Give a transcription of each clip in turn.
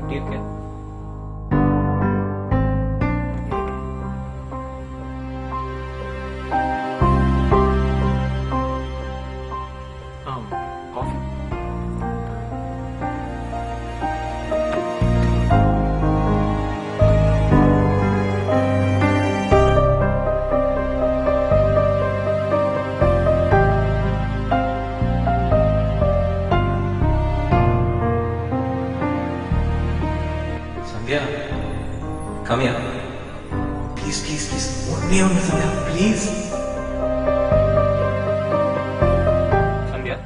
எப்படி இருக்க ஆம் காஃபி சந்தியா கம்மியா ப்ளீஸ் ப்ளீஸ் ப்ளீஸ் ஒன்னே ஒன்று சந்தியா ப்ளீஸ் சந்தியா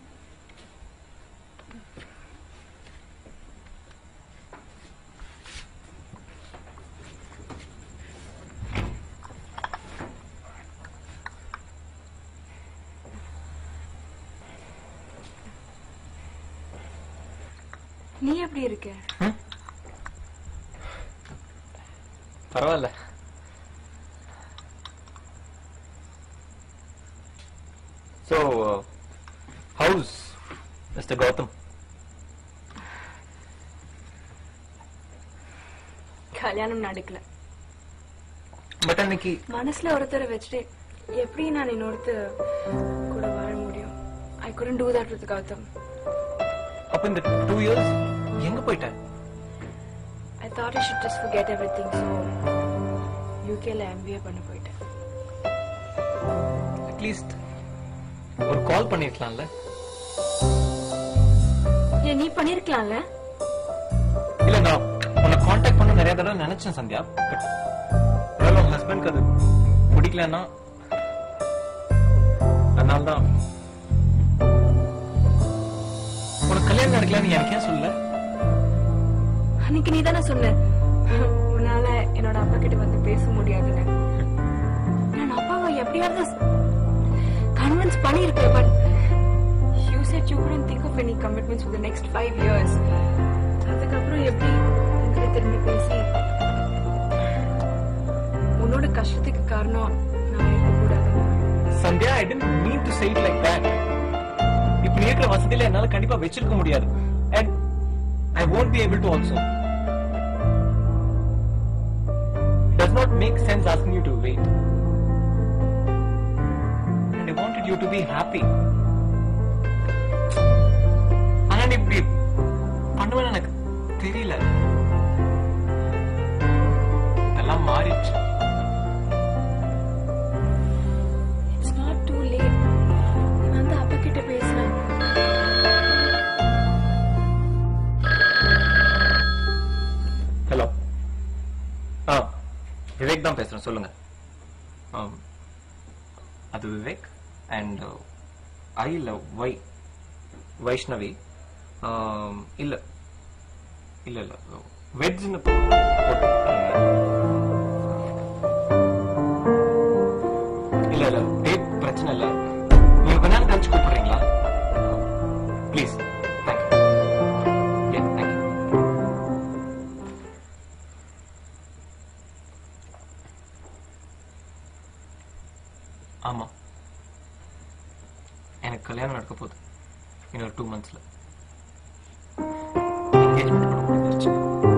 நீ எப்படி இருக்க பரவாயில்ல ஸோ ஹவுஸ் மிஸ்டர் கௌதம் கல்யாணம் நடக்கல பட் அன்னைக்கு மனசுல ஒருத்தரை வச்சுட்டு எப்படி நான் இன்னொருத்த கூட வாழ முடியும் ஐ couldn't do that with Gautham அப்ப இந்த டூ இயர்ஸ் எங்க போயிட்டேன் I thought I should just forget everything so யூகேல எம்பிஏ பண்ண போயிட்டேன் அட்லீஸ்ட் ஒரு கால் பண்ணிருக்கலாம்ல ஏன் நீ பண்ணிருக்கலாம்ல இல்ல நான் உன்னை காண்டாக்ட் பண்ண நிறைய தடவை நினைச்சேன் சந்தியா பட் உன் ஹஸ்பண்ட்க்கு அது பிடிக்கலன்னா அதனால தான் உனக்கு கல்யாணம் நடக்கலன்னு எனக்கு ஏன் சொல்லல அன்னைக்கு நீ தானே சொன்ன உன்னால என்னோட அப்பா கிட்ட வந்து பேச முடியாதுன்னு நான் அப்பாவை எப்படியாவது கன்வின்ஸ் பண்ணிருக்கேன் but you said you couldn't think of any commitments for the next five years அதுக்கப்புறம் எப்படி உங்களை திரும்பி பேசி உன்னோட கஷ்டத்துக்கு காரணம் நான் இருக்கக்கூடாது Sandhya I tend mean to say it like that இப்ப நீ இருக்கிற வசதியில என்னால கண்டிப்பா வச்சிருக்க முடியாது and I won't be able to also does not make sense asking you to wait and I wanted you to be happy ஆனா நீ இப்படி பண்ணுவேன்னு எனக்கு தெரியல எல்லாம் மாறிடுச்சு இட்ஸ் நாட் டூ லேட் நான் தான் அப்பா கிட்ட பேசுறேன் ஹலோ ஆ விவேக் தான் பேசுறேன் சொல்லுங்க ஆம். அது விவேக் அண்ட் ஐ இல்ல வை வைஷ்ணவி ஆம், இல்ல இல்ல இல்ல வெஜ்னு இல்ல இல்ல டேட் பிரச்சனை இல்ல நீங்க கொஞ்ச நேரம் கழிச்சு கூப்பிடுறீங்களா ப்ளீஸ் தேங்க்யூ தேங்க்யூ ஆமா எனக்கு கல்யாணம் நடக்க போகுது இன்னொரு டூ மந்த்ஸ்ல என்கேஜ்மெண்ட் கூட முடிஞ்சிருச்சு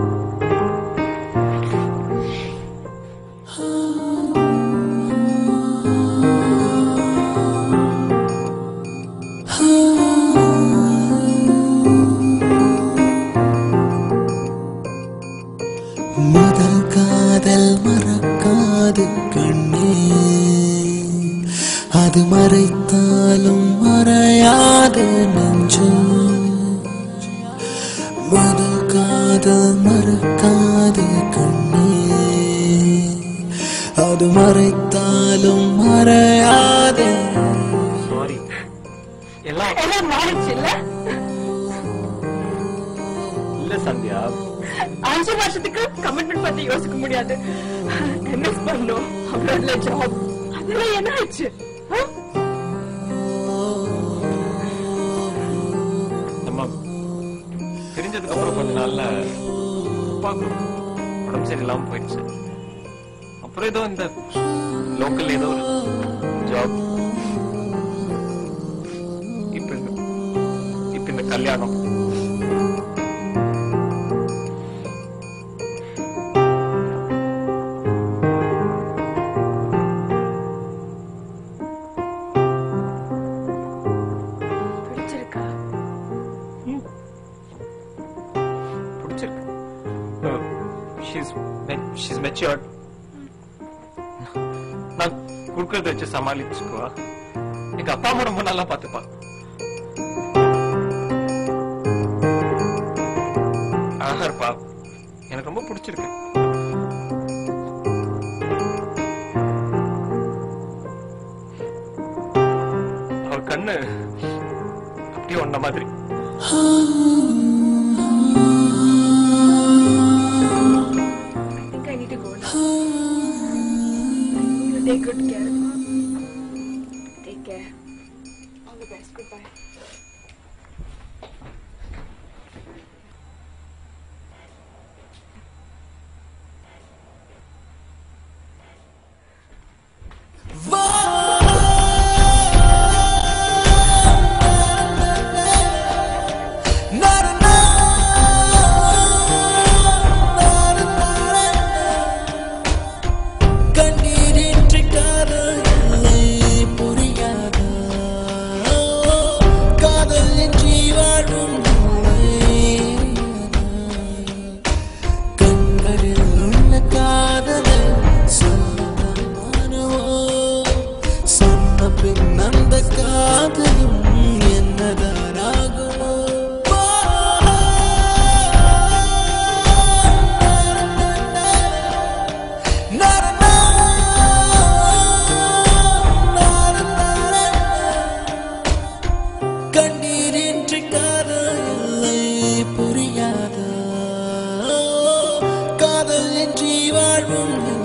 முதல் காதல் மறக்காது கண்ணே அது மறைத்தாலும் மறையாது நெஞ்சு முதல் காதல் மறக்காது கண்ணே அது மறைத்தாலும் மறையாது சாரி எல்லாம் எல்லாம் மாறிச்சு இல்ல இல்ல சந்தியா அஞ்சு வருஷத்துக்கு கமிட்மெண்ட் பத்தி யோசிக்க முடியாது எம்எஸ் பண்ணோம் அப்புறம் ஜாப் அதெல்லாம் என்ன ஆச்சு ஆ? நம்ம தெரிஞ்சதுக்கு அப்புறம் கொஞ்ச நாள்ல அப்பாவுக்கு உடம்பு சரியில்லாம போயிடுச்சு அப்புறம் ஏதோ இந்த லோக்கல் ஏதோ ஒரு ஜாப் இப்ப இந்த இப்ப இந்த கல்யாணம் பிடிச்சிருக்கு ஷீஸ் ஷீஸ் மெச்சுவர்ட் நான் குடுக்கறத வச்சு சமாளிச்சுக்குவா எங்க அப்பா அம்மா ரொம்ப நல்லா பாத்துப்பா அழகா இருப்பா எனக்கு ரொம்ப பிடிச்சிருக்கு அவர் கண்ணு அப்படியே ஒன்ன மாதிரி I think I need to go now. You take good care. Take care. All the best. Goodbye. கண்ணீரின்றி காதல் இல்லை புரியாதா காதல் இன்றி வாழும் கண்களில் உள்ள காதலை சொன்னதானோ சொன்ன பின் அந்த காதலும் என்னதான் ஆகுமோ கண்ணீரின்றி காதல் இல்லை புரியாதா காதல் இன்றி வாழ்வும்